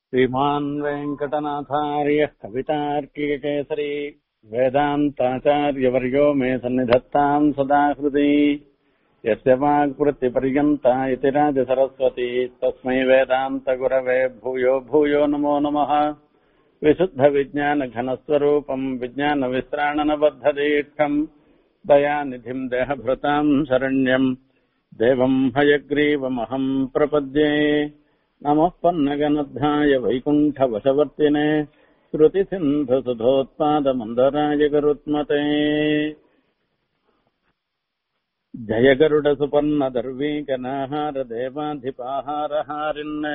श्रीमान् वेङ्कटनाथार्यः कवितार्किककेसरी वेदान्ताचार्यवर्यो मे सन्निधत्ताम् सदा हृदि यस्य वाक्वृत्तिपर्यन्ता इति राजसरस्वती तस्मै वेदान्तगुरवे भूयो भूयो नमो नमः विशुद्धविज्ञानघनस्वरूपम् विज्ञानविश्राणनबद्धदीक्षम् दयानिधिम् देहभृताम् शरण्यम् देवम् हयग्रीवमहम् प्रपद्ये नमः पन्नगनद्धाय वैकुण्ठवशवर्तिने श्रुतिसिन्धुसुधोत्पादमन्दराय गरुत्मते जय गरुडसुपर्णदर्वीकनाहार देवाधिपाहारहारिन्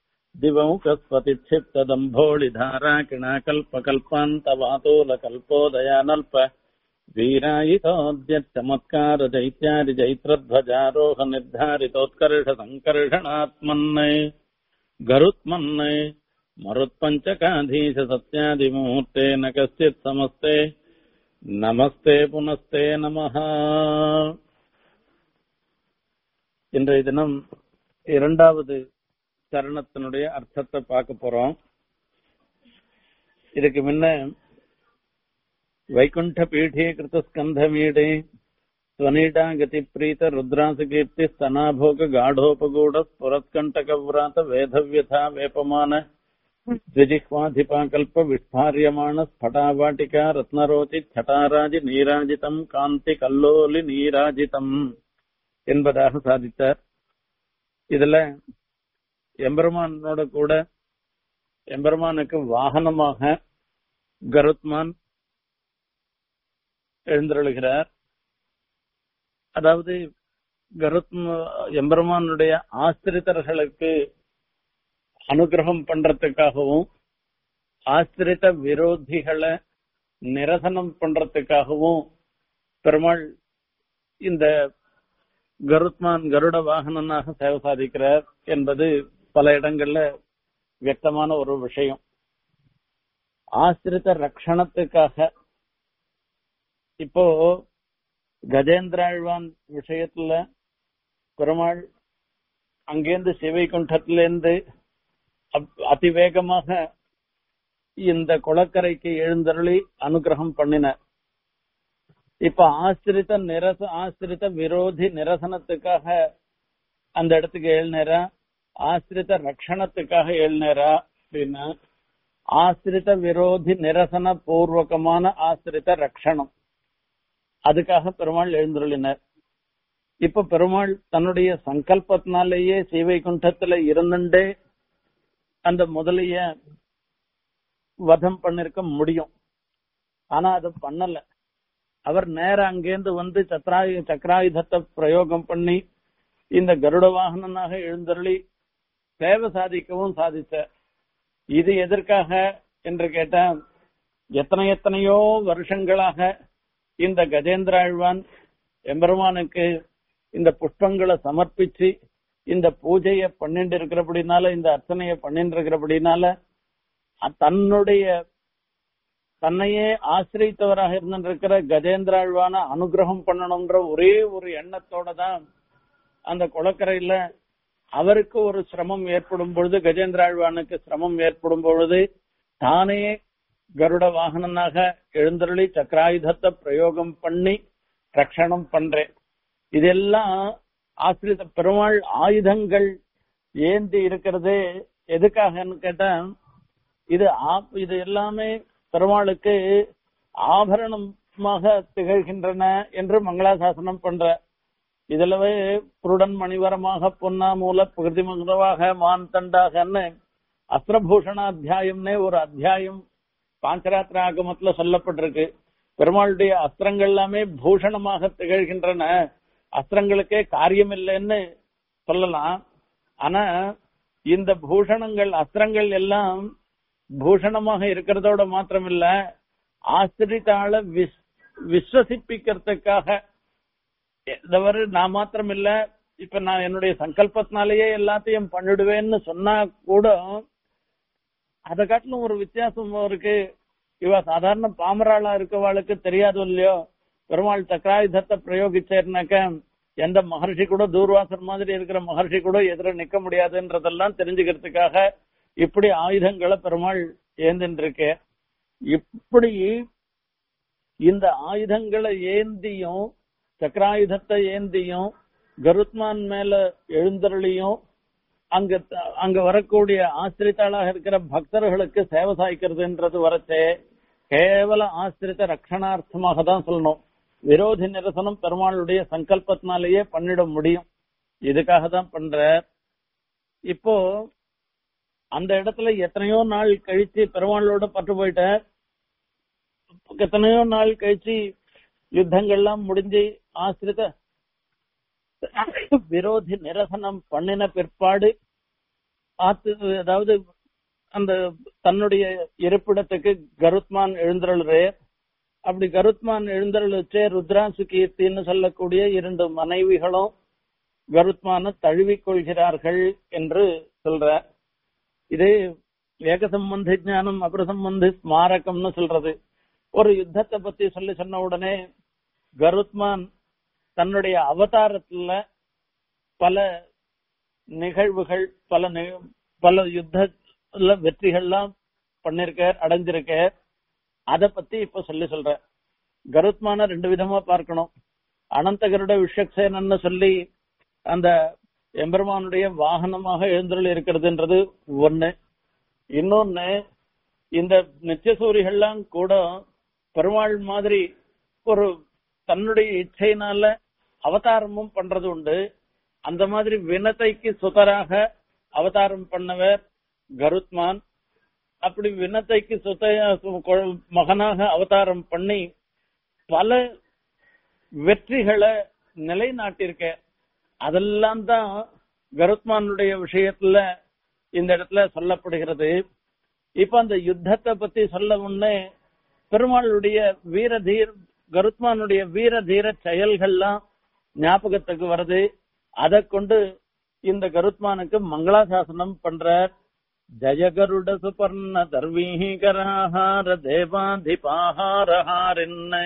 दिवौकस्वतिक्षिप्तदम्भोळिधाराकिणाकल्पकल्पान्तवातोलकल्पोदयानल्प वीरायितोद्यच्चमत्कार जैत्यादिजैत्रध्वजारोह निर्धारितोत्कर्ष सङ्कर्षणात्मन् गरुत्मन् मरुत्पञ्चकाधीश सत्यादिमुहूर्ते न कश्चित् समस्ते நமஸ்தே புனஸ்தே நமஹ இன்றைய தினம் இரண்டாவது சரணத்தினுடைய அர்த்தத்தை பார்க்க போறோம் இதுக்கு முன்ன வைகுண்ட பீഠே கிருத ஸ்கந்தமீடே ஸ்வனீடா கதி பிரீத ருத்ராச கீர்த்தி ஸ்தனாபோக காடோபகூட புரத்கண்டக விராத வேதவியதா வேப்பமான द्विजिह्वाधिपाकल्प विस्फार्यमाण स्फटावाटिका रत्नरोचि छटाराजि நீராஜிதம் காந்தி கல்லோலி நீராஜிதம் என்பதாக சாதித்தார் இதுல எம்பெருமானோட கூட எம்பெருமானுக்கு வாகனமாக கருத்மான் எழுந்தருளுகிறார் அதாவது கருத்ம எம்பெருமானுடைய ஆசிரித்தர்களுக்கு அனுகிரகம் பண்றதுக்காகவும் ஆசிரித்த விரோதிகளை நிரசனம் பண்றதுக்காகவும் பெருமாள் இந்த கருத்மான் கருட வாகனனாக சேவை சாதிக்கிறார் என்பது பல இடங்கள்ல வியக்தமான ஒரு விஷயம் ஆசிரித்த ரட்சணத்துக்காக இப்போ கஜேந்திராழ்வான் விஷயத்துல பெருமாள் அங்கேருந்து சிவைகுண்டத்திலேருந்து அதிவேகமாக இந்த குளக்கரைக்கு எழுந்தருளி அனுகிரகம் பண்ணினார் இப்ப ஆசிரித்த நிரச ஆசிரித்த விரோதி நிரசனத்துக்காக அந்த இடத்துக்கு எழுநேரா ஆசிரித்த ரட்சணத்துக்காக எழுநேரா அப்படின்னா ஆசிரித்த விரோதி நிரசன பூர்வகமான ஆசிரித்த ரட்சணம் அதுக்காக பெருமாள் எழுந்தருளினர் இப்ப பெருமாள் தன்னுடைய சங்கல்பத்தினாலேயே சீவைகுண்டத்துல இருந்துட்டே அந்த முதலிய வதம் பண்ணிருக்க முடியும் ஆனா அது பண்ணல அவர் நேர அங்கேருந்து வந்து சத்ராயு சக்கராயுதத்தை பிரயோகம் பண்ணி இந்த கருட வாகனனாக எழுந்தருளி சேவை சாதிக்கவும் சாதிச்சார் இது எதற்காக என்று கேட்டா எத்தனை எத்தனையோ வருஷங்களாக இந்த கஜேந்திராழ்வான் எம்பெருமானுக்கு இந்த புஷ்பங்களை சமர்ப்பிச்சு இந்த பூஜையை பண்ணிட்டு இருக்கிறபடினால இந்த அர்ச்சனைய பண்ணிட்டு இருக்கிறபடினால தன்னுடைய தன்னையே ஆசிரியத்தவராக இருந்திருக்கிற கஜேந்திராழ்வான அனுகிரகம் பண்ணணும்ன்ற ஒரே ஒரு எண்ணத்தோட தான் அந்த குளக்கரையில அவருக்கு ஒரு சிரமம் ஏற்படும் பொழுது கஜேந்திராழ்வானுக்கு சிரமம் ஏற்படும் பொழுது தானே கருட வாகனனாக எழுந்தருளி சக்கராயுதத்தை பிரயோகம் பண்ணி ரட்சணம் பண்றேன் இதெல்லாம் ஆசிரியத்த பெருமாள் ஆயுதங்கள் ஏந்தி இருக்கிறது எதுக்காகன்னு கேட்டா இது இது எல்லாமே பெருமாளுக்கு ஆபரணமாக திகழ்கின்றன என்று மங்களாசாசனம் பண்ற இதுலவே புருடன் மணிவரமாக பொன்னா மூல பிரகிருதி மகுரவாக மான் தண்டாகன்னு அஸ்திரபூஷண அத்தியாயம்னே ஒரு அத்தியாயம் பாஞ்சராத்திர ஆகமத்துல சொல்லப்பட்டிருக்கு பெருமாளுடைய அஸ்திரங்கள் எல்லாமே பூஷணமாக திகழ்கின்றன அஸ்திரங்களுக்கே காரியம் இல்லைன்னு சொல்லலாம் ஆனா இந்த பூஷணங்கள் அஸ்திரங்கள் எல்லாம் பூஷணமாக இருக்கிறதோட மாத்திரமில்ல ஆசிரித்தால விஸ் விஸ்வசிப்பிக்கிறதுக்காக தவிர நான் மாத்திரம் இல்ல இப்ப நான் என்னுடைய சங்கல்பத்தினாலேயே எல்லாத்தையும் பண்ணிடுவேன்னு சொன்னா கூட அதை காட்டிலும் ஒரு வித்தியாசம் இருக்கு இவ சாதாரண பாமராளா இருக்கவாளுக்கு தெரியாது இல்லையோ பெருமாள் சக்கராயுதத்தை பிரயோகிச்சேர்னாக்க எந்த மகர்ஷி கூட தூர்வாசர் மாதிரி இருக்கிற மகர்ஷி கூட எதிர நிக்க முடியாதுன்றதெல்லாம் தெரிஞ்சுக்கிறதுக்காக இப்படி ஆயுதங்களை பெருமாள் ஏந்தின்றிருக்க இப்படி இந்த ஆயுதங்களை ஏந்தியும் சக்கராயுதத்தை ஏந்தியும் கருத்மான் மேல எழுந்தருளியும் அங்க அங்க வரக்கூடிய ஆசிரித்தாளாக இருக்கிற பக்தர்களுக்கு சேவை சாய்க்கிறதுன்றது வரச்சே கேவல ஆசிரித்த ரட்சணார்த்தமாக தான் சொல்லணும் விரோதி நிரசனம் பெருமாளுடைய சங்கல்பத்தினாலேயே பண்ணிட முடியும் இதுக்காக தான் பண்ற இப்போ அந்த இடத்துல எத்தனையோ நாள் கழிச்சு பெருமாளோட பட்டு போயிட்ட எத்தனையோ நாள் கழிச்சு யுத்தங்கள்லாம் முடிஞ்சு ஆசிரித விரோதி நிரசனம் பண்ணின பிற்பாடு ஆத்து அதாவது அந்த தன்னுடைய இருப்பிடத்துக்கு கருத்மான் எழுந்தருள்றே அப்படி கருத்மான் எழுந்தருளுச்சே ருத்ராசு கீர்த்தின்னு சொல்லக்கூடிய இரண்டு மனைவிகளும் கருத்மான தழுவிக் கொள்கிறார்கள் என்று சொல்ற இது ஏக சம்பந்தி ஞானம் அபர சம்பந்தி ஸ்மாரகம்னு சொல்றது ஒரு யுத்தத்தை பத்தி சொல்லி சொன்ன உடனே கருத்மான் தன்னுடைய அவதாரத்துல பல நிகழ்வுகள் பல பல யுத்தத்துல வெற்றிகள்லாம் பண்ணிருக்கார் அடைஞ்சிருக்கார் அத பத்தி இப்ப சொல்லி சொல்ற கருத்மான ரெண்டு விதமா பார்க்கணும் அனந்தகருட விஷக்சேனன்னு சொல்லி அந்த எம்பெருமானுடைய வாகனமாக எழுந்தருள் இருக்கிறதுன்றது ஒண்ணு இன்னொன்னு இந்த நித்தியசூரிகள்லாம் கூட பெருமாள் மாதிரி ஒரு தன்னுடைய இச்சையினால அவதாரமும் பண்றது உண்டு அந்த மாதிரி வினத்தைக்கு சுதராக அவதாரம் பண்ணவர் கருத்மான் அப்படி வினத்தைக்கு சுத்த மகனாக அவதாரம் பண்ணி பல வெற்றிகளை நிலைநாட்டியிருக்க அதெல்லாம் தான் கருத்மானுடைய விஷயத்துல இந்த இடத்துல சொல்லப்படுகிறது இப்ப அந்த யுத்தத்தை பத்தி சொல்ல முன்னே பெருமாளுடைய வீர தீர் கருத்மானுடைய வீர தீர செயல்கள்லாம் ஞாபகத்துக்கு வருது அதை கொண்டு இந்த கருத்மானுக்கு மங்களாசாசனம் பண்றார் ஜயகருட சுபர்ண தர்வீகராஹார தேவாதிபாஹாரஹாரின்ன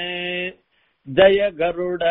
ஜய கருட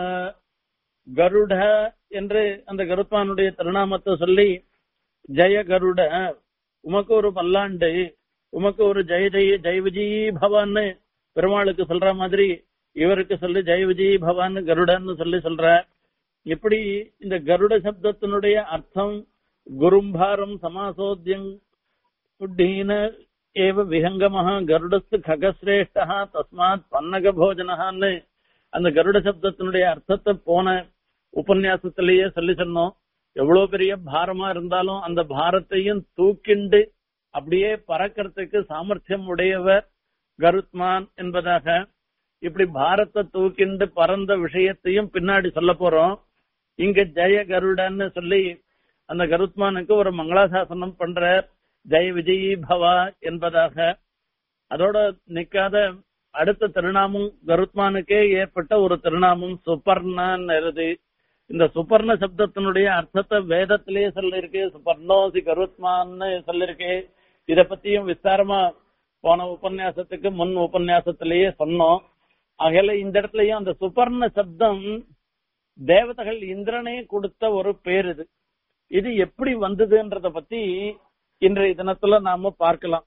கருட என்று அந்த கருத்மானுடைய திருநாமத்தை சொல்லி ஜெய கருட உமக்கு ஒரு பல்லாண்டு உமக்கு ஒரு ஜெய ஜெய ஜெய விஜயி பவான்னு பெருமாளுக்கு சொல்ற மாதிரி இவருக்கு சொல்லி ஜெய விஜயி பவான்னு கருடன்னு சொல்லி சொல்ற இப்படி இந்த கருட சப்தத்தினுடைய அர்த்தம் குரும்பாரம் சமாசோத்தியம் புட்டீன ஏவ விஹங்கமஹா கருடஸ்து ககசிரேஷ்டா தஸ்மாத் பன்னக போஜனஹான்னு அந்த கருட சப்தத்தினுடைய அர்த்தத்தை போன உபன்யாசத்திலேயே சொல்லி சொன்னோம் எவ்வளவு பெரிய பாரமா இருந்தாலும் அந்த பாரத்தையும் தூக்கிண்டு அப்படியே பறக்கிறதுக்கு சாமர்த்தியம் உடையவர் கருத்மான் என்பதாக இப்படி பாரத்தை தூக்கிண்டு பறந்த விஷயத்தையும் பின்னாடி சொல்ல போறோம் இங்க ஜெய கருடன்னு சொல்லி அந்த கருத்மானுக்கு ஒரு மங்களாசாசனம் பண்ற ஜெய விஜயி பவா என்பதாக அதோட நிக்காத அடுத்த திருநாமம் கருத்மானுக்கே ஏற்பட்ட ஒரு திருநாமம் சுபர்ணன் எழுது இந்த சுபர்ண சப்தத்தினுடைய அர்த்தத்தை வேதத்திலேயே சொல்லிருக்கு சுபர்ணோசி கருத்மான்னு சொல்லிருக்கு இத பத்தியும் விஸ்தாரமா போன உபன்யாசத்துக்கு முன் உபன்யாசத்திலேயே சொன்னோம் ஆகையில இந்த இடத்துலயும் அந்த சுபர்ண சப்தம் தேவதைகள் இந்திரனே கொடுத்த ஒரு பேர் இது இது எப்படி வந்ததுன்றத பத்தி இன்றைய தினத்துல நாம பார்க்கலாம்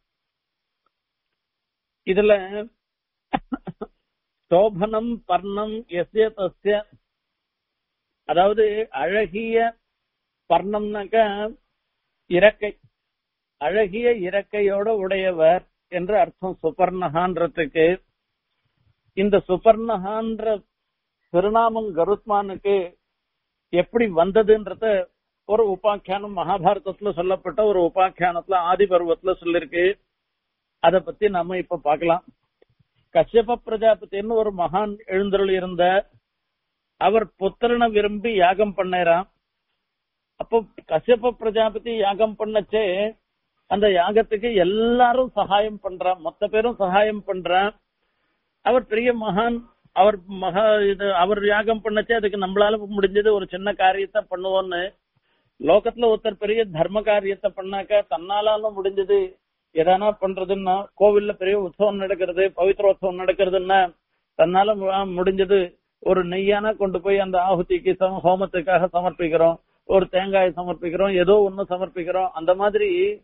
இதுல சோபனம் பர்ணம் எஸ்ய தஸ்ய அதாவது அழகிய பர்ணம்னாக்க இறக்கை அழகிய இறக்கையோட உடையவர் என்று அர்த்தம் சுபர்ணகான்றதுக்கு இந்த சுபர்ணகான்ற திருநாமம் கருத்மானுக்கு எப்படி வந்ததுன்றத ஒரு உபாக்கியானம் மகாபாரதத்துல சொல்லப்பட்ட ஒரு உபாக்கியானத்துல ஆதி பருவத்துல சொல்லிருக்கு அத பத்தி நம்ம இப்ப பார்க்கலாம் கஷ்யப பிரஜாபதினு ஒரு மகான் எழுந்தருள் இருந்த அவர் புத்திரனை விரும்பி யாகம் பண்ணாராம் அப்போ கஷ்யப பிரஜாபதி யாகம் பண்ணச்சே அந்த யாகத்துக்கு எல்லாரும் சகாயம் பண்றான் மொத்த பேரும் சகாயம் பண்றான் அவர் பெரிய மகான் அவர் மகா இது அவர் யாகம் பண்ணச்சே அதுக்கு நம்மளால முடிஞ்சது ஒரு சின்ன காரியத்தை பண்ணுவோம்னு லோகத்துல ஒருத்தர் பெரிய தர்ம காரியத்தை பண்ணாக்க தன்னாலும் முடிஞ்சது எதனா பண்றதுன்னா கோவில்ல பெரிய உற்சவம் நடக்கிறது பவித்ரோத்சவம் நடக்கிறதுன்னா தன்னால மு- முடிஞ்சது ஒரு நெய்யான கொண்டு போய் அந்த ஆಹುತಿக்கு சம- ஹோமத்துக்காக சமர்ப்பிக்கிறோம் ஒரு தேங்காய் சமர்ப்பிக்கிறோம் ஏதோ ஒண்ணு சமர்ப்பிக்கிறோம் அந்த மாதிரி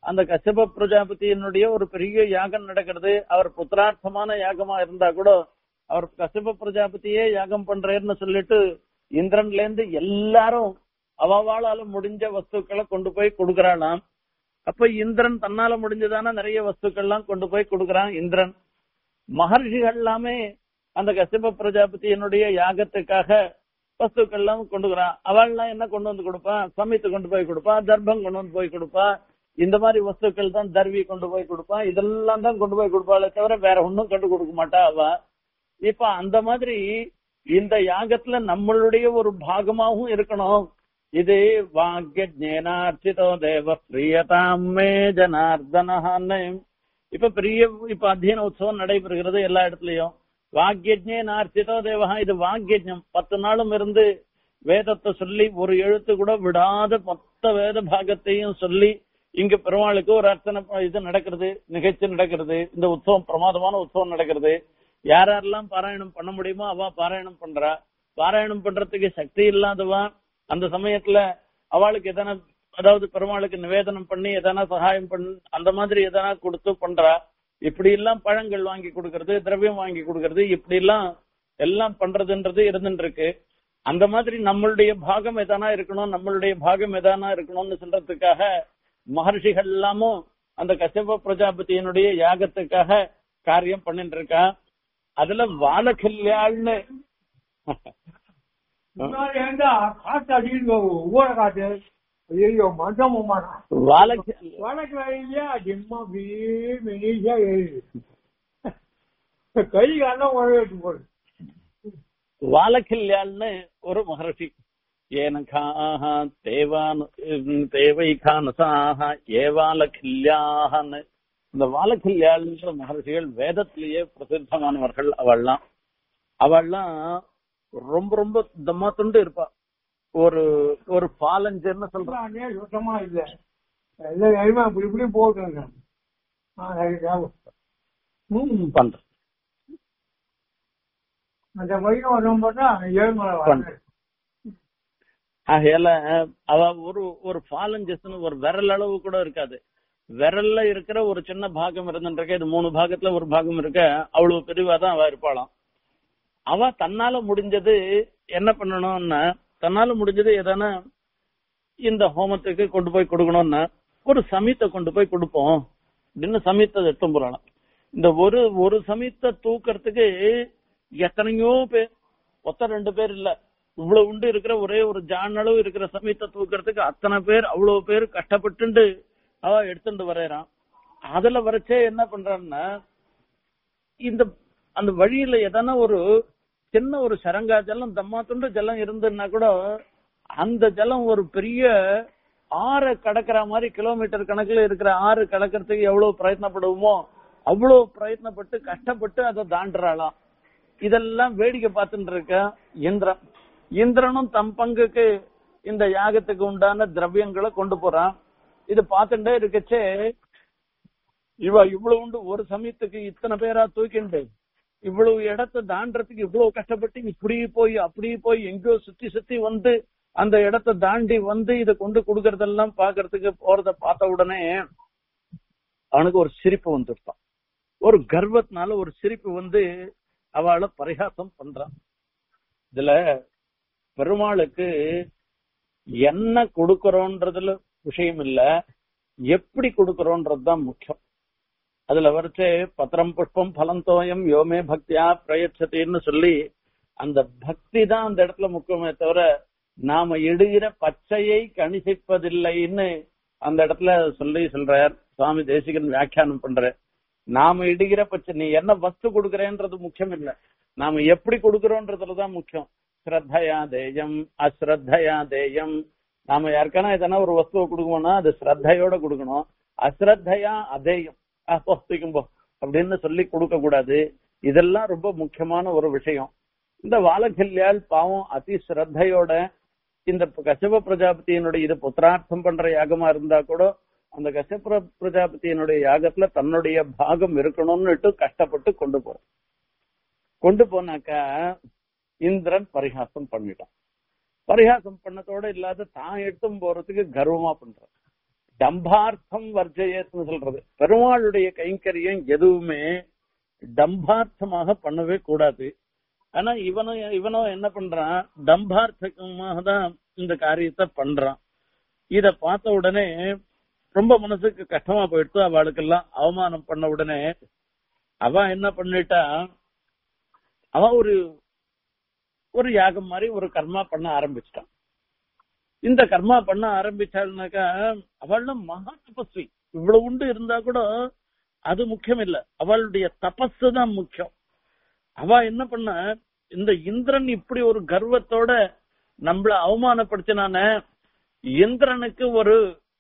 அந்த கசிப பிரஜாபதியினுடைய ஒரு பெரிய யாகம் நடக்கிறது அவர் புத்திரார்த்தமான யாகமா இருந்தா கூட அவர் கசிப பிரஜாபதியே யாகம் பண்றேன்னு சொல்லிட்டு இந்திரன்ல இருந்து எல்லாரும் அவவாளால முடிஞ்ச வஸ்துக்களை கொண்டு போய் கொடுக்கறானாம் அப்ப இந்திரன் தன்னால முடிஞ்சதான நிறைய வஸ்துக்கள்லாம் கொண்டு போய் கொடுக்கறான் இந்திரன் மகர்ஷிகள் எல்லாமே அந்த கசிப பிரஜாபதியினுடைய யாகத்துக்காக வஸ்துக்கள்லாம் கொண்டு வரான் அவள்லாம் என்ன கொண்டு வந்து கொடுப்பான் சமைத்து கொண்டு போய் கொடுப்பான் தர்ப்பம் கொண்டு வந்து போய் கொடுப்பான் இந்த மாதிரி வஸ்துக்கள் தான் தர்வி கொண்டு போய் கொடுப்பான் இதெல்லாம் தான் கொண்டு போய் கொடுப்பாளே தவிர வேற ஒன்னும் கொண்டு கொடுக்க மாட்டா அவ இப்ப அந்த மாதிரி இந்த யாகத்துல நம்மளுடைய ஒரு பாகமாகவும் இருக்கணும் இது வாக்கிய ஜேனார்ச்சிதோ தேவ பிரியதாமே ஜனார்தனஹான்னு இப்ப பெரிய இப்ப அத்தியன உற்சவம் நடைபெறுகிறது எல்லா இடத்துலயும் வாக்கியஜே நார்த்திதோ தேவகா இது வாக்கியஜம் பத்து நாளும் இருந்து வேதத்தை சொல்லி ஒரு எழுத்து கூட விடாத மொத்த வேத பாகத்தையும் சொல்லி இங்க பெருமாளுக்கு ஒரு அர்ச்சனை ப- இது நடக்கிறது நிகழ்ச்சி நடக்கிறது இந்த உற்சவம் பிரமாதமான உற்சவம் நடக்கிறது யார் யாரெல்லாம் பாராயணம் பண்ண முடியுமோ அவ பாராயணம் பண்றா பாராயணம் பண்றதுக்கு சக்தி இல்லாதவா அந்த சமயத்துல அவளுக்கு எதனா அதாவது பெருமாளுக்கு நிவேதனம் பண்ணி எதனா சகாயம் பண்ண அந்த மாதிரி எதனா கொடுத்து பண்றா இப்படி எல்லாம் பழங்கள் வாங்கி கொடுக்கறது திரவியம் வாங்கி கொடுக்கறது இப்படி எல்லாம் எல்லாம் பண்றதுன்றது இருந்துட்டு இருக்கு அந்த மாதிரி நம்மளுடைய பாகம் எதானா இருக்கணும் நம்மளுடைய பாகம் எதானா இருக்கணும்னு சொல்றதுக்காக மகர்ஷிகள் எல்லாமும் அந்த கசிப பிரஜாபதியினுடைய யாகத்துக்காக காரியம் பண்ணிட்டு இருக்கா அதுல வாழக்கல்யாள்னு முன்னாடி இருந்தா காத்து அடிக்க ஊற காத்து ஐயோ மந்தம் மாட்டா வாழக்க வடக்கு வழியில ஜிம்மா மெனிஷா எழுது கை காலம் உழவிட்டு போடு வாழக்கல்யாள்னு ஒரு மகர்ஷி ஏனகாக தேவான் தேவைகானசாக ஏவாலகில்யாகன்னு இந்த வாழக்கல்யாள்ன்ற மகர்ஷிகள் வேதத்திலேயே பிரசித்தமானவர்கள் அவள்லாம் அவள்லாம் ரொம்ப ரொம்ப தம்மா துண்டு இருப்பா ஒரு ஒரு பாலஞ்சர்னு சொல்றான் அண்ணே சுத்தமா இல்ல எல்லாம் கைமா இப்படி இப்படி போட்டுருங்க பண்ற அந்த வயிறு வரும் போட்டா ஏழ்மலை பண்ற. ஆகையால அவ ஒரு ஒரு பாலஞ்சஸ்னு ஒரு விரல் அளவு கூட இருக்காது விரல்ல இருக்கிற ஒரு சின்ன பாகம் இருந்துருக்கு இது மூணு பாகத்துல ஒரு பாகம் இருக்க அவ்வளவு பெரியவா தான் அவ இருப்பாளாம் அவ தன்னால முடிஞ்சது என்ன பண்ணணும்னா தன்னால முடிஞ்சது எதனா இந்த ஹோமத்துக்கு கொண்டு போய் கொடுக்கணும்னா ஒரு சமீத்தை கொண்டு போய் கொடுப்போம் அப்படின்னு சமீத்தை எடுத்து போறாளாம் இந்த ஒரு ஒரு சமீத்தை தூக்கறதுக்கு எத்தனையோ பேர் ஒத்த ரெண்டு பேர் இல்ல இவ்வளவு உண்டு இருக்கிற ஒரே ஒரு ஜான் அளவு இருக்கிற சமயத்தை தூக்கறதுக்கு அத்தனை பேர் அவ்வளவு பேர் கஷ்டப்பட்டு அவ எடுத்துட்டு வரையறான் அதுல வரைச்சே என்ன பண்றான்னா இந்த அந்த வழியில எதனா ஒரு சின்ன ஒரு சரங்கா ஜலம் தம்மா துண்டு ஜலம் இருந்துன்னா கூட அந்த ஜலம் ஒரு பெரிய ஆறு கடக்கிற மாதிரி கிலோமீட்டர் கணக்குல இருக்கிற ஆறு கடக்கிறதுக்கு எவ்வளவு பிரயத்னப்படுவோமோ அவ்வளவு பிரயத்னப்பட்டு கஷ்டப்பட்டு அதை தாண்டுறாளாம் இதெல்லாம் வேடிக்கை பார்த்துட்டு இருக்க இந்திரன் இந்திரனும் தம் பங்குக்கு இந்த யாகத்துக்கு உண்டான திரவியங்களை கொண்டு போறான் இது பார்த்துட்டே இருக்கச்சே இவ இவ்வளவு உண்டு ஒரு சமயத்துக்கு இத்தனை பேரா தூக்கிண்டு இவ்வளவு இடத்தை தாண்டறதுக்கு இவ்வளவு கஷ்டப்பட்டு இப்படி போய் அப்படி போய் எங்கேயோ சுத்தி சுத்தி வந்து அந்த இடத்தை தாண்டி வந்து இதை கொண்டு கொடுக்கறதெல்லாம் பாக்குறதுக்கு போறத பார்த்த உடனே அவனுக்கு ஒரு சிரிப்பு வந்துருப்பான் ஒரு கர்வத்தினால ஒரு சிரிப்பு வந்து அவளை பரிகாசம் பண்றான் இதுல பெருமாளுக்கு என்ன கொடுக்கறோன்றதுல விஷயம் இல்ல எப்படி கொடுக்கறோன்றதுதான் முக்கியம் அதுல வரைச்சே பத்திரம் புஷ்பம் பலம் தோயம் யோமே பக்தியா பிரயச்சத்தின்னு சொல்லி அந்த பக்தி தான் அந்த இடத்துல முக்கியமே தவிர நாம இடுகிற பச்சையை கணிசிப்பதில்லைன்னு அந்த இடத்துல சொல்லி சொல்றார் சுவாமி தேசிகன் வியாக்கியானம் பண்ற நாம இடுகிற பச்சை நீ என்ன வஸ்து கொடுக்கறேன்றது முக்கியம் இல்ல நாம எப்படி கொடுக்கறோன்றதுலதான் முக்கியம் ஸ்ரத்தையா தேயம் அஸ்ரத்தையா தேயம் நாம யாருக்கான எதனா ஒரு வஸ்துவை கொடுக்கணும்னா அது ஸ்ரத்தையோட கொடுக்கணும் அஸ்ரத்தையா அதேயம் போ அப்படின்னு சொல்லி கொடுக்க கூடாது இதெல்லாம் ரொம்ப முக்கியமான ஒரு விஷயம் இந்த வாலகல்யாள் பாவம் அதி ஸ்ரத்தையோட இந்த கசிப பிரஜாபதியினுடைய இது புத்திரார்த்தம் பண்ற யாகமா இருந்தா கூட அந்த கசிப பிரஜாபதியினுடைய யாகத்துல தன்னுடைய பாகம் இருக்கணும்னுட்டு கஷ்டப்பட்டு கொண்டு போறோம் கொண்டு போனாக்கா இந்திரன் பரிகாசம் பண்ணிட்டான் பரிகாசம் பண்ணதோட இல்லாத தான் எடுத்தும் போறதுக்கு கர்வமா பண்றான் டம்பார்த்தம் வர்ஜயத்னு சொல்றது பெருமாளுடைய கைங்கரியம் எதுவுமே டம்பார்த்தமாக பண்ணவே கூடாது ஆனா இவனும் இவனும் என்ன பண்றான் டம்பார்த்தமாக தான் இந்த காரியத்தை பண்றான் இத பார்த்த உடனே ரொம்ப மனசுக்கு கஷ்டமா போயிடுத்து அவளுக்கெல்லாம் அவமானம் பண்ண உடனே அவ என்ன பண்ணிட்டா அவ ஒரு ஒரு யாகம் மாதிரி ஒரு கர்மா பண்ண ஆரம்பிச்சிட்டான் இந்த கர்மா பண்ண ஆரம்பிச்சாள்னாக்கா அவளும் மகா தபஸ்வி இவ்வளவு உண்டு இருந்தா கூட அது முக்கியம் இல்ல அவளுடைய தபஸ் தான் முக்கியம் அவ என்ன பண்ண இந்த இந்திரன் இப்படி ஒரு கர்வத்தோட நம்மள அவமானப்படுத்தினான இந்திரனுக்கு ஒரு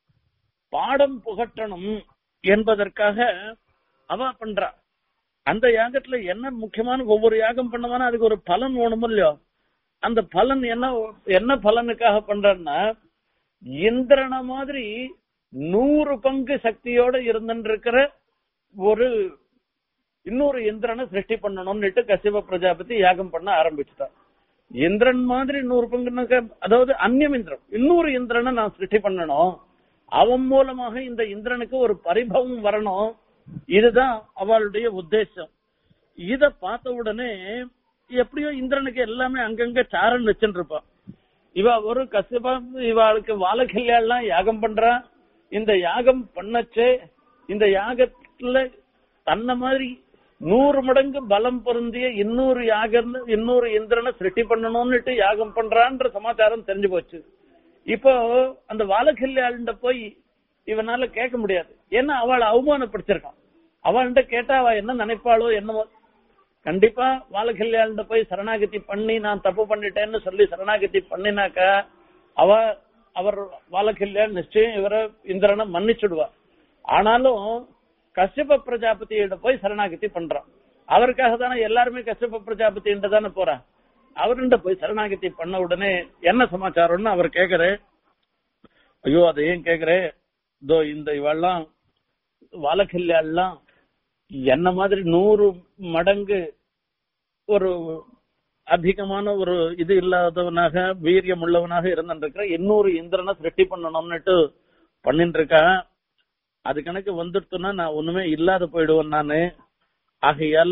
பாடம் புகட்டணும் என்பதற்காக அவ பண்றா அந்த யாகத்துல என்ன முக்கியமான ஒவ்வொரு யாகம் பண்ணவானா அதுக்கு ஒரு பலன் வேணும் இல்லையோ அந்த பலன் என்ன என்ன பலனுக்காக பண்றன்னா இந்திரன மாதிரி நூறு பங்கு சக்தியோட இருந்துருக்கிற ஒரு இன்னொரு இந்திரனை சிருஷ்டி பண்ணணும்னுட்டு கசிப பிரஜாபதி யாகம் பண்ண ஆரம்பிச்சுட்டான் இந்திரன் மாதிரி நூறு பங்குனாக்க அதாவது அந்நியம் இந்திரன் இன்னொரு இந்திரனை நான் சிருஷ்டி பண்ணணும் அவன் மூலமாக இந்த இந்திரனுக்கு ஒரு பரிபவம் வரணும் இதுதான் அவளுடைய உத்தேசம் இத பார்த்த உடனே எப்படியோ இந்திரனுக்கு எல்லாமே அங்கங்க சாரன் வச்சுட்டு இருப்பான் இவ ஒரு கசிபா இவாளுக்கு வாழகில்லாம் யாகம் பண்றா இந்த யாகம் பண்ணச்சே இந்த யாகத்துல தன்ன மாதிரி நூறு மடங்கு பலம் பொருந்திய இன்னொரு யாகம் இன்னொரு இந்திரனை சிருஷ்டி பண்ணணும்னுட்டு யாகம் பண்றான்ற சமாச்சாரம் தெரிஞ்சு போச்சு இப்போ அந்த வாழகில்யாள்கிட்ட போய் இவனால கேட்க முடியாது ஏன்னா அவளை அவமானப்படுத்திருக்கான் அவள்கிட்ட கேட்டா அவ என்ன நினைப்பாளோ என்னமோ கண்டிப்பா வாழகில்யாள்கிட்ட போய் சரணாகதி பண்ணி நான் தப்பு பண்ணிட்டேன்னு சொல்லி சரணாகதி பண்ணினாக்கா அவ அவர் வாழகில்யாள் நிச்சயம் இவரை இந்திரனை மன்னிச்சுடுவா ஆனாலும் கஷ்யப பிரஜாபதியிட போய் சரணாகதி பண்றான் அவருக்காக தானே எல்லாருமே கஷ்யப பிரஜாபதியிட்ட தானே போறான் அவருண்ட போய் சரணாகதி பண்ண உடனே என்ன சமாச்சாரம்னு அவர் கேக்குறாரு ஐயோ அதை ஏன் கேக்குறே இதோ இந்த இவெல்லாம் வாழக்கில்லாம் என்ன மாதிரி நூறு மடங்கு ஒரு அதிகமான ஒரு இது இல்லாதவனாக வீரியம் உள்ளவனாக இருந்துருக்கிற இன்னொரு இந்திரனை சிருஷ்டி பண்ணணும்னுட்டு பண்ணிட்டு இருக்கா அது கணக்கு வந்துடுத்துனா நான் ஒண்ணுமே இல்லாத போயிடுவேன் நானு ஆகையால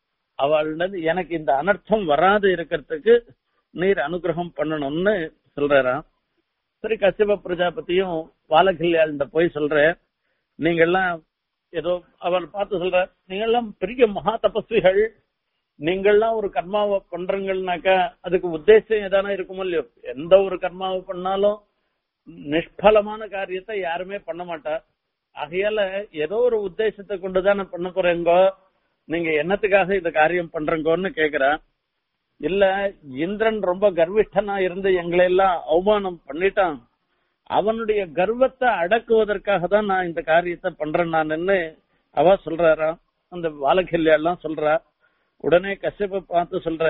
அவள் எனக்கு இந்த அனர்த்தம் வராது இருக்கிறதுக்கு நீர் அனுகிரகம் பண்ணணும்னு சொல்றாராம் சரி கசிப பிரஜாபதியும் வாலகல்யாண்ட போய் சொல்ற நீங்க எல்லாம் ஏதோ அவள் பார்த்து சொல்ற நீங்க எல்லாம் பெரிய மகா தபஸ்விகள் நீங்கள்லாம் ஒரு கர்மாவை பண்றீங்கன்னாக்கா அதுக்கு உத்தேசம் எதானா இருக்குமோ இல்லையோ எந்த ஒரு கர்மாவை பண்ணாலும் நிஷ்பலமான காரியத்தை யாருமே பண்ண மாட்டா ஆகையால ஏதோ ஒரு உத்தேசத்தை கொண்டுதானே பண்ண போறேங்கோ நீங்க என்னத்துக்காக இந்த காரியம் பண்றீங்கன்னு கேக்குறா இல்ல இந்திரன் ரொம்ப கர்விஷ்டனா இருந்து எங்களை எல்லாம் அவமானம் பண்ணிட்டான் அவனுடைய கர்வத்தை அடக்குவதற்காக தான் நான் இந்த காரியத்தை பண்றேன் நான்னு அவ சொல்றாரா அந்த வாலகில்யா எல்லாம் சொல்றா உடனே கஷ்யப்ப பார்த்து சொல்ற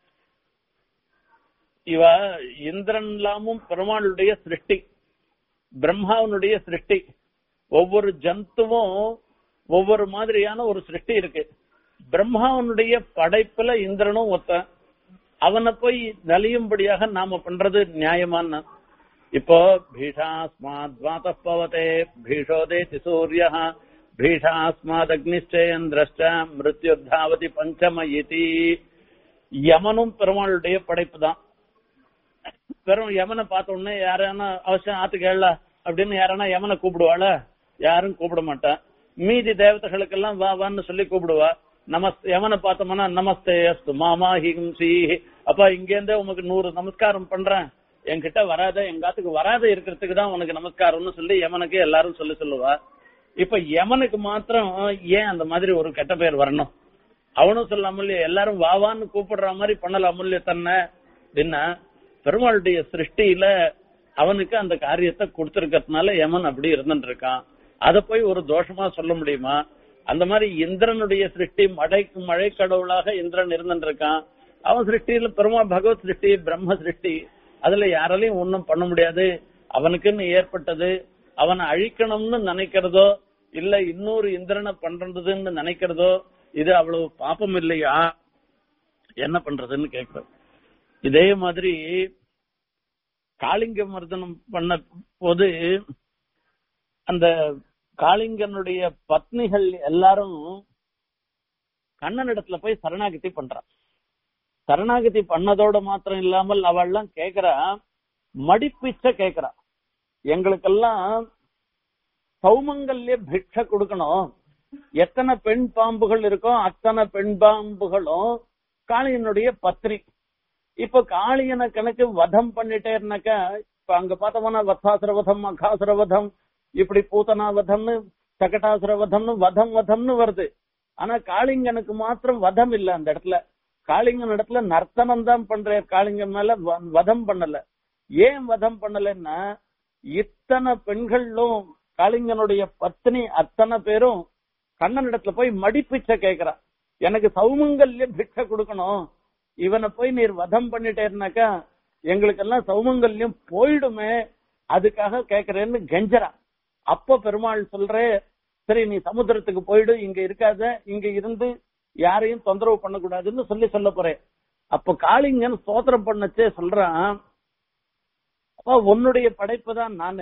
இவ இந்திரன் எல்லாமும் பெருமாளுடைய சிருஷ்டி பிரம்மாவனுடைய சிருஷ்டி ஒவ்வொரு ஜந்துவும் ஒவ்வொரு மாதிரியான ஒரு சிருஷ்டி இருக்கு பிரம்மாவனுடைய படைப்புல இந்திரனும் ஒத்த அவனை போய் நலியும்படியாக நாம பண்றது நியாயமான இப்போ பீஷாஸ்மாத் வாத்தப்பவதே பீஷோதேதி சூரிய பீஷாஸ்மாத் அக்னிச்சேந்திரஷ்ட மிருத்யுத்தாவதி பஞ்சம இதி யமனும் பெருமாளுடைய படைப்பு தான் வெறும் யமனை பார்த்த உடனே யாரானா அவசியம் ஆத்துக்கு எழல அப்படின்னு யாரானா யமனை கூப்பிடுவாள யாரும் கூப்பிட மாட்டான் மீதி தேவதைகளுக்கெல்லாம் வா வான்னு சொல்லி கூப்பிடுவா நமஸ் யமனை பார்த்தோம்னா நமஸ்தே அஸ்து மாமா ஹிம்சி அப்பா இங்க இருந்தே உனக்கு நூறு நமஸ்காரம் பண்றேன் என்கிட்ட வராத எங்காத்துக்கு வராத இருக்கிறதுக்கு தான் உனக்கு நமஸ்காரம்னு சொல்லி யமனுக்கு எல்லாரும் சொல்லி சொல்லுவா இப்ப யமனுக்கு மாத்திரம் ஏன் அந்த மாதிரி ஒரு கெட்ட பேர் வரணும் அவனும் சொல்லாம இல்லையா எல்லாரும் வாவான்னு கூப்பிடுற மாதிரி பண்ணலாம் இல்லையா தன்னை என்ன பெருமாளுடைய சிருஷ்டியில அவனுக்கு அந்த காரியத்தை கொடுத்திருக்கிறதுனால யமன் அப்படி இருந்துட்டு இருக்கான் அத போய் ஒரு தோஷமா சொல்ல முடியுமா அந்த மாதிரி இந்திரனுடைய சிருஷ்டி மழைக்கு மழை கடவுளாக இந்திரன் இருந்துட்டு இருக்கான் அவன் சிருஷ்டியில பெருமா பகவத் சிருஷ்டி பிரம்ம சிருஷ்டி அதுல யாராலையும் ஒண்ணும் பண்ண முடியாது அவனுக்குன்னு ஏற்பட்டது அவனை அழிக்கணும்னு நினைக்கிறதோ இல்ல இன்னொரு இந்திரனை பண்றதுன்னு நினைக்கிறதோ இது அவ்வளவு பாப்பம் இல்லையா என்ன பண்றதுன்னு கேட்கிறேன் இதே மாதிரி காளிங்க மர்தனம் பண்ண போது அந்த காளிங்கனுடைய பத்னிகள் எல்லாரும் கண்ணனிடத்துல போய் சரணாகதி பண்றா சரணாகதி பண்ணதோட மாத்திரம் இல்லாமல் அவள்லாம் கேக்குறா மடிப்பிச்ச கேக்குறா எங்களுக்கெல்லாம் சௌமங்கல்ய பிக்ஷ கொடுக்கணும் எத்தனை பெண் பாம்புகள் இருக்கோ அத்தனை பெண் பாம்புகளும் காளியனுடைய பத்னி இப்ப காளியனை கணக்கு வதம் பண்ணிட்டேன்னாக்கா இப்ப அங்க பார்த்தோம்னா வத்தாசுர வதம் அகாசுர வதம் இப்படி பூத்தனா வதம்னு சகட்டாசுர வதம்னு வதம் வதம்னு வருது ஆனா காளிங்கனுக்கு மாத்திரம் வதம் இல்ல அந்த இடத்துல காளிங்கன் இடத்துல நர்த்தனம் தான் பண்ற காளிங்கன் மேல வ- வதம் பண்ணல ஏன் வதம் பண்ணலன்னா இத்தனை பெண்களும் காளிங்கனுடைய பத்னி அத்தனை பேரும் கண்ணன் இடத்துல போய் மடிப்பிச்ச கேக்குறா எனக்கு சௌமங்கல்ய பிக்ஷை கொடுக்கணும் இவனை போய் நீர் வதம் பண்ணிட்டேன்னாக்கா எங்களுக்கெல்லாம் சௌமங்கல்யம் போயிடுமே அதுக்காக கேக்குறேன்னு கெஞ்சரா அப்ப பெருமாள் சொல்றே சரி நீ சமுத்திரத்துக்கு போயிடு இங்க இருக்காத இங்க இருந்து யாரையும் தொந்தரவு பண்ணக்கூடாதுன்னு சொல்லி சொல்ல போறேன் அப்ப காளிங்கன் ஸ்தோத்திரம் பண்ணச்சே சொல்றான் அப்பா உன்னுடைய படைப்பு தான் நானு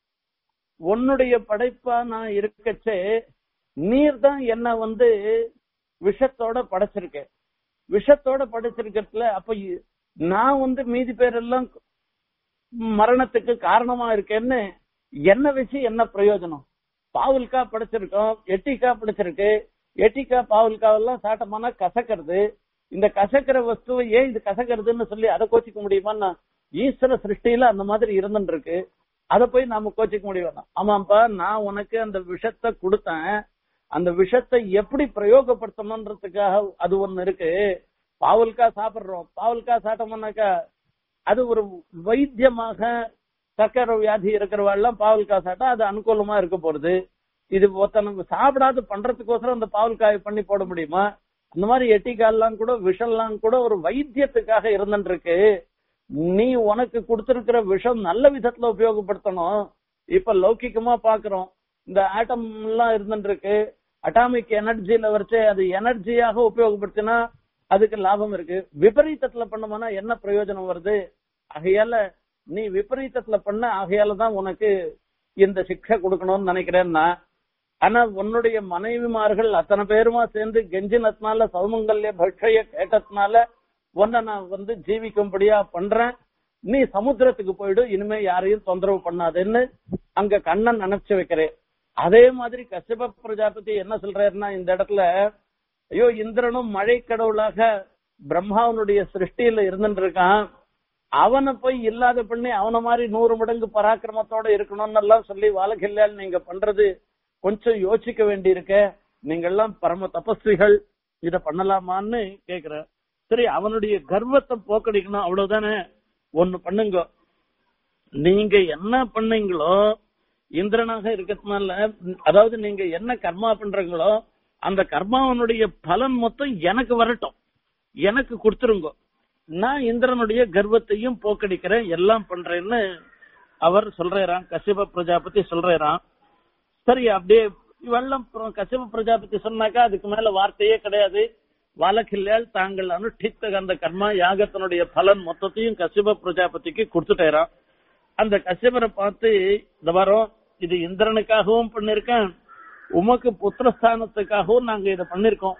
உன்னுடைய படைப்பா நான் இருக்கச்சே நீர் தான் என்ன வந்து விஷத்தோட படைச்சிருக்க விஷத்தோட படைச்சிருக்கிறதுல அப்ப இ- நான் வந்து மீதி பேரெல்லாம் மரணத்துக்கு காரணமா இருக்கேன்னு என்ன வச்சு என்ன பிரயோஜனம் பாவல்கா படைச்சிருக்கோம் எட்டிக்கா படைச்சிருக்கு எட்டிக்கா பாவல்காவெல்லாம் சாட்டமானா கசக்கிறது இந்த கசக்கிற வஸ்துவை ஏன் இது கசக்கிறதுன்னு சொல்லி அதை கோச்சிக்க முடியுமா ஈஸ்வர சிருஷ்டியில அந்த மாதிரி இருந்துட்டு இருக்கு அதை போய் நாம கோச்சிக்க முடியும் ஆமாப்பா நான் உனக்கு அந்த விஷத்தை கொடுத்தேன் அந்த விஷத்தை எப்படி பிரயோகப்படுத்தணுன்றதுக்காக அது ஒண்ணு இருக்கு பாவல்கா சாப்பிடுறோம் பாவல்கா சாப்பிட்டோம்னாக்கா அது ஒரு வைத்தியமாக சர்க்கரை வியாதி இருக்கிறவாள்லாம் பாவல்காய் சாப்பிட்டா அது அனுகூலமா இருக்க போறது இது ஒருத்தனுக்கு சாப்பிடாது பண்றதுக்கோசரம் அந்த பாவல்காயை பண்ணி போட முடியுமா அந்த மாதிரி எட்டிக்கால்லாம் கூட விஷம்லாம் கூட ஒரு வைத்தியத்துக்காக இருந்துட்டு இருக்கு நீ உனக்கு கொடுத்திருக்கிற விஷம் நல்ல விதத்துல உபயோகப்படுத்தணும் இப்ப லௌகிக்கமா பாக்குறோம் இந்த ஆட்டம் எல்லாம் இருந்துட்டு இருக்கு அட்டாமிக் எனர்ஜில வச்சு அது எனர்ஜியாக உபயோகப்படுத்தினா அதுக்கு லாபம் இருக்கு விபரீதத்துல பண்ணோம்னா என்ன பிரயோஜனம் வருது ஆகையால நீ விபரீதத்துல பண்ண ஆகையால தான் உனக்கு இந்த சிக்ஷை கொடுக்கணும்னு நினைக்கிறேன்னா ஆனா உன்னுடைய மனைவிமார்கள் அத்தனை பேருமா சேர்ந்து கெஞ்சினத்தினால சௌமங்கல்ய பக்ஷய கேட்டதுனால உன்னை நான் வந்து ஜீவிக்கும்படியா பண்றேன் நீ சமுத்திரத்துக்கு போயிடு இனிமே யாரையும் தொந்தரவு பண்ணாதுன்னு அங்க கண்ணன் நினைச்சு வைக்கிறேன் அதே மாதிரி கசிப பிரஜாபதி என்ன சொல்றாருன்னா இந்த இடத்துல ஐயோ இந்திரனும் மழை கடவுளாக பிரம்மாவனுடைய சிருஷ்டியில இருந்துட்டு இருக்கான் அவனை போய் இல்லாத பண்ணி அவன மாதிரி நூறு மடங்கு பராக்கிரமத்தோட இருக்கணும்னு எல்லாம் சொல்லி வாழகில்லால் நீங்க பண்றது கொஞ்சம் யோசிக்க வேண்டி இருக்க நீங்க எல்லாம் பரம தபஸ்விகள் இத பண்ணலாமான்னு கேக்குற சரி அவனுடைய கர்வத்தை போக்கடிக்கணும் அவ்வளவுதானே ஒண்ணு பண்ணுங்க நீங்க என்ன பண்ணீங்களோ இந்திரனாக இருக்கிறதுனால அதாவது நீங்க என்ன கர்மா பண்றீங்களோ அந்த கர்மாவனுடைய பலன் மொத்தம் எனக்கு வரட்டும் எனக்கு கொடுத்துருங்க நான் இந்திரனுடைய கர்வத்தையும் போக்கடிக்கிறேன் எல்லாம் பண்றேன்னு அவர் சொல்றாராம் கசிப பிரஜாபதி சொல்றாராம் சரி அப்படியே வெள்ளம் கசிப பிரஜாபதி சொன்னாக்கா அதுக்கு மேல வார்த்தையே கிடையாது வாலக்கில்லால் தாங்கள் அனுஷ்டித்த அந்த கர்மா யாகத்தினுடைய பலன் மொத்தத்தையும் கசிப பிரஜாபதிக்கு கொடுத்துட்டேராம் அந்த கசிபரை பார்த்து இந்த வாரம் இது இந்திரனுக்காகவும் பண்ணிருக்கேன் உமக்கு புத்திரஸ்தானத்துக்காகவும் நாங்க இதை பண்ணிருக்கோம்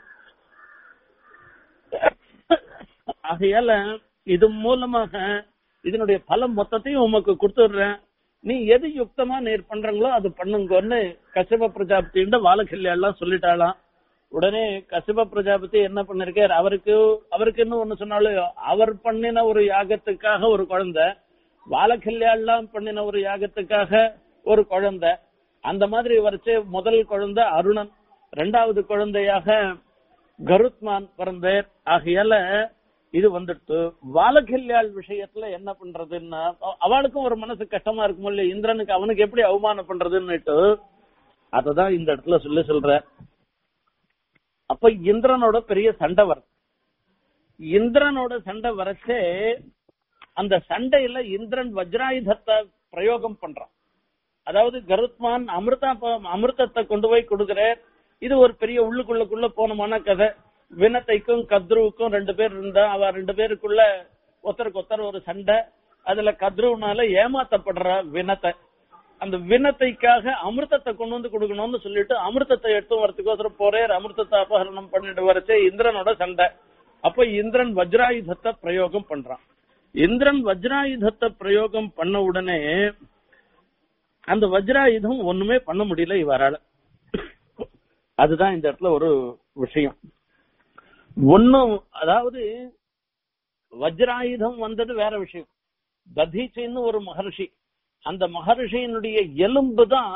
ஆகையால இது மூலமாக இதனுடைய பலம் மொத்தத்தையும் உமக்கு கொடுத்துடுறேன் நீ எது யுக்தமா நீர் பண்றீங்களோ அது பண்ணுங்கன்னு கசிப பிரஜாபதிண்ட வாழக்கில்லையெல்லாம் சொல்லிட்டாளாம் உடனே கசிப பிரஜாபதி என்ன பண்ணிருக்கார் அவருக்கு அவருக்கு இன்னும் ஒண்ணு சொன்னாலும் அவர் பண்ணின ஒரு யாகத்துக்காக ஒரு குழந்தை வாழக்கில்லையெல்லாம் பண்ணின ஒரு யாகத்துக்காக ஒரு குழந்தை அந்த மாதிரி வரைச்சு முதல் குழந்தை அருணன் ரெண்டாவது குழந்தையாக கருத்மான் பிறந்தார் ஆகையால இது வந்துட்டு வாலகில்யாள் விஷயத்துல என்ன பண்றதுன்னா அவ- அவளுக்கும் ஒரு மனசு கஷ்டமா இருக்கும் இல்லையா இந்திரனுக்கு அவனுக்கு எப்படி அவமானம் பண்றதுன்னுட்டு அததான் இந்த இடத்துல சொல்லி சொல்ற அப்ப இந்திரனோட பெரிய சண்டை வரும் இந்திரனோட சண்டை வரச்சே அந்த சண்டையில இந்திரன் வஜ்ராயுதத்தை பிரயோகம் பண்றான் அதாவது கருத்மான் அமிர்தா அமிர்தத்தை கொண்டு போய் கொடுக்கிறார் இது ஒரு பெரிய உள்ளுக்குள்ளக்குள்ள போனமான கதை வினத்தைக்கும் கத்ருவுக்கும் ரெண்டு பேர் இருந்தா அவ ரெண்டு பேருக்குள்ள ஒருத்தருக்கு ஒருத்தர் ஒரு சண்டை அதுல கத்ருவுனால ஏமாத்தப்படுற வினத்தை அந்த வினத்தைக்காக அமிர்தத்தை கொண்டு வந்து கொடுக்கணும்னு சொல்லிட்டு அமிர்தத்தை எடுத்து வரதுக்கோசரம் போறேர் அமிர்தத்தை அபகரணம் பண்ணிட்டு வரச்சே இந்திரனோட சண்டை அப்ப இந்திரன் வஜ்ராயுதத்தை பிரயோகம் பண்றான் இந்திரன் வஜ்ராயுதத்தை பிரயோகம் பண்ண உடனே அந்த வஜ்ராயுதம் ஒண்ணுமே பண்ண முடியல இவரால அதுதான் இந்த இடத்துல ஒரு விஷயம் ஒன்னும் அதாவது வஜ்ராயுதம் வந்தது வேற விஷயம் ததீச்சின்னு ஒரு மகர்ஷி அந்த மகர்ஷியினுடைய எலும்பு தான்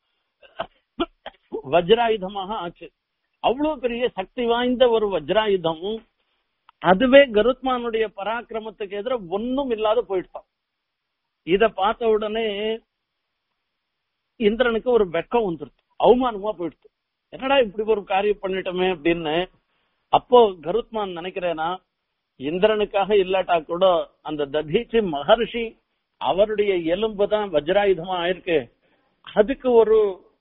வஜ்ராயுதமாக ஆச்சு அவ்வளவு பெரிய சக்தி வாய்ந்த ஒரு வஜ்ராயுதம் அதுவே கருத்மானுடைய பராக்கிரமத்துக்கு எதிர ஒன்னும் இல்லாத போயிட்டான் இத பார்த்த உடனே இந்திரனுக்கு ஒரு வெக்கம் வந்துருச்சு அவமானமா போயிடுச்சு என்னடா இப்படி ஒரு காரியம் பண்ணிட்டோமே அப்படின்னு அப்போ கருத்மான் நினைக்கிறேனா இந்திரனுக்காக இல்லாட்டா கூட அந்த ததீச்சி மகர்ஷி அவருடைய எலும்பு தான் வஜ்ராயுதமா ஆயிருக்கு அதுக்கு ஒரு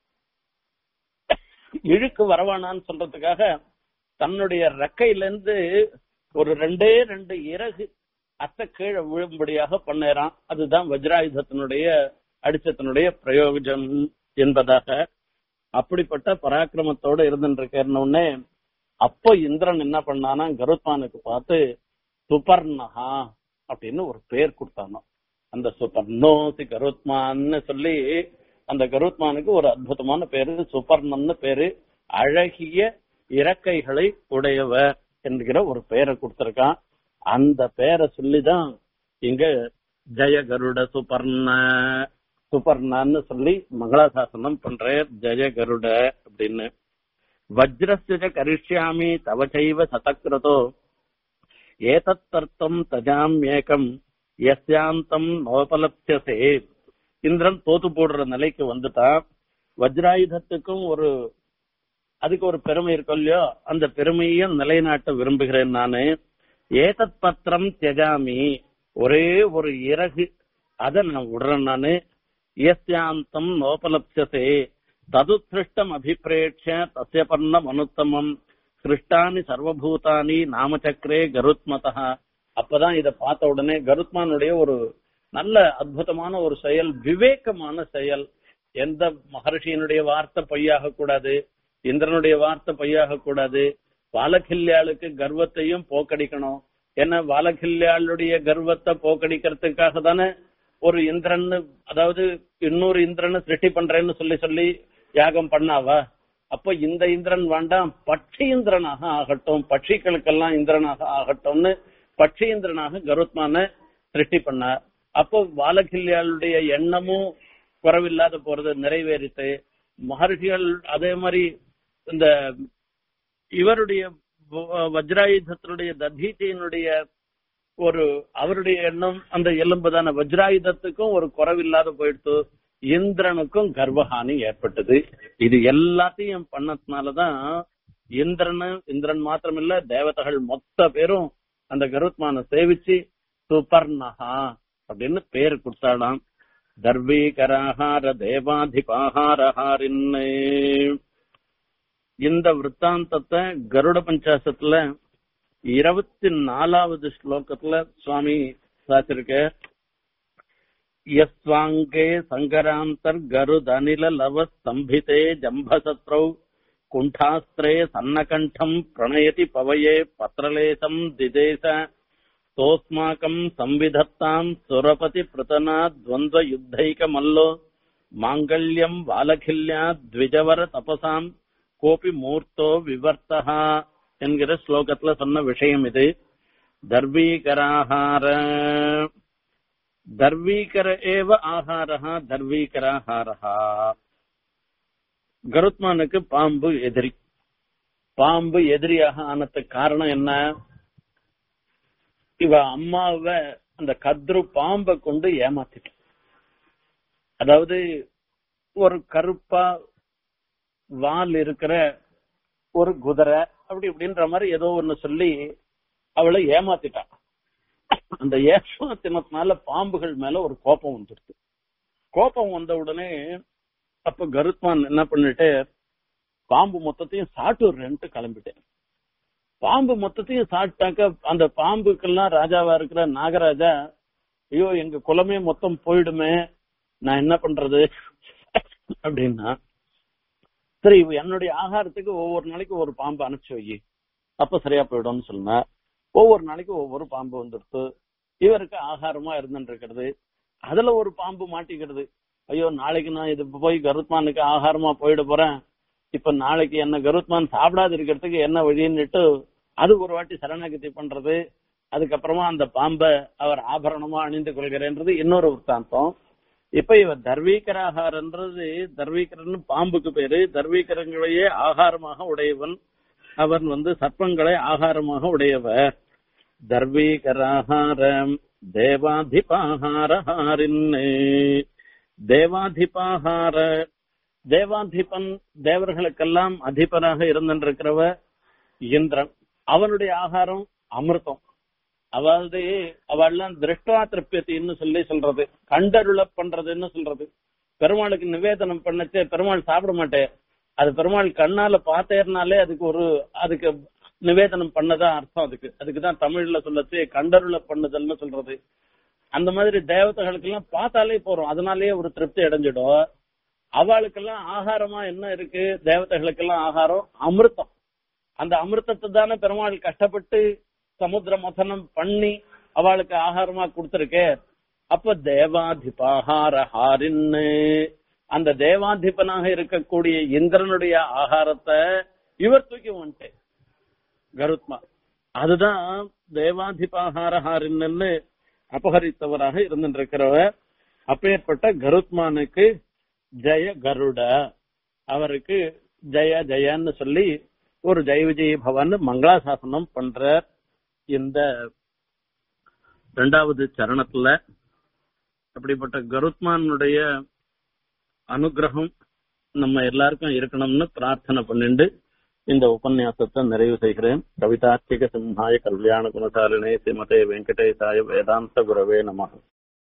இழுக்கு வரவானான்னு சொல்றதுக்காக தன்னுடைய ரெக்கையில இருந்து ஒரு ரெண்டே ரெண்டு இறகு அத்த கீழே விழும்படியாக பண்ணேறான் அதுதான் வஜ்ராயுதத்தினுடைய அடிச்சத்தினுடைய பிரயோஜனம் என்பதாக அப்படிப்பட்ட பராக்கிரமத்தோட இருந்துருக்கேன்னு அப்போ இந்திரன் என்ன பண்ணானா கருத்மானுக்கு பார்த்து சுபர்ணஹா அப்படின்னு ஒரு பேர் கொடுத்தானோ அந்த சுபர்ணோசி கருத்மான்னு சொல்லி அந்த கருத்மானுக்கு ஒரு அற்புதமான பேரு சுபர்ணன்னு பேரு அழகிய இறக்கைகளை உடையவர் என்கிற ஒரு பெயரை கொடுத்திருக்கான் அந்த பெயரை சொல்லிதான் இங்க ஜெய கருட சுபர்ண சுபர்ணன்னு சொல்லி மங்களாசாசனம் பண்ற ஜெய கருட அப்படின்னு வஜ்ரஸ்ய கரிஷ்யாமி தவ செய்வ சதக்கிரதோ ஏதத்தர்த்தம் தஜாம்யேகம் எஸ்யாந்தம் நோபலப்யசே இந்திரன் தோத்து போடுற நிலைக்கு வந்துட்டான் வஜ்ராயுதத்துக்கும் ஒரு அதுக்கு ஒரு பெருமை இருக்கும் இல்லையோ அந்த பெருமையும் நிலைநாட்ட விரும்புகிறேன் நானு ஏதத் பத்திரம் தியஜாமி ஒரே ஒரு இறகு அதை நான் விடுறேன் நானு எஸ்யாந்தம் நோபலப்சசே தது சிருஷ்டம் அபிப்பிரேட்ச தஸ்ய பர்ணம் அனுத்தமம் சிருஷ்டானி சர்வபூதானி நாமச்சக்கரே கருத்மதா அப்பதான் இத பார்த்த உடனே கருத்மானுடைய ஒரு நல்ல அற்புதமான ஒரு செயல் விவேகமான செயல் எந்த மகர்ஷியினுடைய வார்த்தை பொய்யாக கூடாது இந்திரனுடைய வார்த்தை பொய்யாக கூடாது வாலகில்யாளுக்கு கர்வத்தையும் போக்கடிக்கணும் ஏன்னா வாலகில்யாளுடைய கர்வத்தை போக்கடிக்கிறதுக்காக தானே ஒரு இந்திரன் அதாவது இன்னொரு இந்திரன் சிருஷ்டி பண்றேன்னு சொல்லி சொல்லி யாகம் பண்ணாவா அப்போ இந்த இந்திரன் வேண்டாம் பட்சி இந்திரனாக ஆகட்டும் பட்சிகளுக்கெல்லாம் இந்திரனாக ஆகட்டும்னு பட்சி இந்திரனாக கருத்மான சிருஷ்டி பண்ணார் அப்போ வாலகில்யாளுடைய எண்ணமும் குறவில்லாத போறது நிறைவேறித்து மகர்ஷிகள் அதே மாதிரி இந்த இவருடைய வ- வஜ்ராயுதத்தினுடைய ததீச்சியினுடைய ஒரு அவருடைய எண்ணம் அந்த எலும்பு தானே வஜ்ராயுதத்துக்கும் ஒரு குறவில்லாத போயிடுத்து இந்திரனுக்கும் கர்வஹானி ஏற்பட்டது இது எல்லாத்தையும் பண்ணதுனாலதான் இந்திரன் இந்திரன் மாத்திரமில்ல தேவதைகள் மொத்த பேரும் அந்த கருத்மான சேவிச்சு சுபர்ணஹா அப்படின்னு பேர் கொடுத்தாடாம் தர்வீகராகார தேவாதிபாகாரஹாரின்னு இந்த விற்த்தாந்தத்தை கருட பஞ்சாசத்துல இருபத்தி நாலாவது ஸ்லோகத்துல சுவாமி சாச்சிருக்க யஸ்வாங்கே சங்கராந்தர் கருதனில லவ ஸ்தம்பிதே ஜம்பசத்ரௌ குண்டாஸ்திரே சன்னகண்டம் பிரணயதி பவயே பத்ரலேசம் திதேச தோஸ்மாக்கம் சம்விதத்தாம் சுரபதி பிரதனா துவந்த யுத்தைக மல்லோ மாங்கல்யம் வாலகில்யா த்விஜவர தபசாம் கோபி மூர்த்தோ விவர்த்தகா என்கிற ஸ்லோகத்துல சொன்ன விஷயம் இது தர்வீகராகார தர்வீகர ஏவ ஆகாரஹா தர்வீகராகாரஹா கருத்மானுக்கு பாம்பு எதிரி பாம்பு எதிரியாக ஆனதுக்கு காரணம் என்ன இவ அம்மாவை அந்த கத்ரு பாம்பை கொண்டு ஏமாத்திட்டான் அதாவது ஒரு கருப்பா வால் இருக்கிற ஒரு குதிரை அப்படி இப்படின்ற மாதிரி ஏதோ ஒண்ணு சொல்லி அவளை ஏமாத்திட்டான் அந்த ஏமாத்தினத்தினால பாம்புகள் மேல ஒரு கோபம் வந்துருது கோபம் வந்த உடனே அப்ப கருத்மான் என்ன பண்ணிட்டு பாம்பு மொத்தத்தையும் சாட்டுறேன்ட்டு கிளம்பிட்டேன் பாம்பு மொத்தத்தையும் சாப்பிட்டாக்க அந்த பாம்புக்கெல்லாம் ராஜாவா இருக்கிற நாகராஜா ஐயோ எங்க குலமே மொத்தம் போயிடுமே நான் என்ன பண்றது அப்படின்னா சரி என்னுடைய ஆகாரத்துக்கு ஒவ்வொரு நாளைக்கு ஒரு பாம்பு அனுப்பிச்சு வை அப்ப சரியா போயிடும்னு சொன்னா ஒவ்வொரு நாளைக்கு ஒவ்வொரு பாம்பு வந்துடுத்து இவருக்கு ஆகாரமா இருந்துட்டு இருக்கிறது அதுல ஒரு பாம்பு மாட்டிக்கிறது ஐயோ நாளைக்கு நான் இது போய் கருத்மானுக்கு ஆகாரமா போயிட போறேன் இப்ப நாளைக்கு என்ன கருத்மான் சாப்பிடாது இருக்கிறதுக்கு என்ன வழின்னுட்டு அது ஒரு வாட்டி சரணாகதி பண்றது அதுக்கப்புறமா அந்த பாம்பை அவர் ஆபரணமா அணிந்து கொள்கிறேன்றது இன்னொரு வృత్తాந்தம் இப்ப இவர் தர்வீகராகாரன்றது தர்வீகரன் பாம்புக்கு பேரு தர்வீகரங்களையே ஆகாரமாக உடையவன் அவன் வந்து சர்ப்பங்களை ஆகாரமாக உடையவர் தர்வீகராகாரம் தேவாதிபாகாரஹாரின்னு தேவாதிபாகார தேவாதிபன் தேவர்களுக்கெல்லாம் அதிபராக இருந்திருக்கிறவ இந்திரன் அவனுடைய ஆகாரம் அமிர்தம் அதாவது அவெல்லாம் திருஷ்டா திருப்தின்னு சொல்லி சொல்றது கண்டருள பண்றதுன்னு சொல்றது பெருமாளுக்கு நிவேதனம் பண்ணச்சே பெருமாள் சாப்பிட மாட்டேன் அது பெருமாள் கண்ணால பார்த்தேர்னாலே அதுக்கு ஒரு அதுக்கு நிவேதனம் பண்ணதான் அர்த்தம் அதுக்கு அதுக்குதான் தமிழ்ல சொல்லச்சு கண்டருள பண்ணுதல்னு சொல்றது அந்த மாதிரி தேவதைகளுக்கு எல்லாம் பார்த்தாலே போறோம் அதனாலேயே ஒரு திருப்தி அடைஞ்சிடும் அவளுக்கெல்லாம் ஆகாரமா என்ன இருக்கு தேவதைகளுக்கெல்லாம் ஆகாரம் அமிர்தம் அந்த அமிர்தத்தை தானே பெருமாள் கஷ்டப்பட்டு சமுத்திர மதனம் பண்ணி அவளுக்கு ஆகாரமா கொடுத்திருக்கே அப்ப தேவாதிபாகாரஹாரின்னு அந்த தேவாதிபனாக இருக்கக்கூடிய இந்திரனுடைய ஆகாரத்தை இவர் தூக்கி வந்துட்டு கருத்மா அதுதான் தேவாதிபாகாரஹாரின்னு அபகரித்தவராக இருந்திருக்கிறவர் அப்பேற்பட்ட கருத்மானுக்கு ஜெய கருட அவருக்கு ஜெய ஜெயன்னு சொல்லி ஒரு ஜெய விஜய பவன் மங்களாசாசனம் பண்றார் இந்த ரெண்டாவது சரணத்துல அப்படிப்பட்ட கருத்மானுடைய அனுகிரகம் நம்ம எல்லாருக்கும் இருக்கணும்னு பிரார்த்தனை பண்ணிண்டு இந்த உபன்யாசத்தை நிறைவு செய்கிறேன் கவிதார்த்திக சிம்ஹாய கல்யாண குணசாலினே ஸ்ரீமதே வெங்கடேசாய வேதாந்த குரவே நமக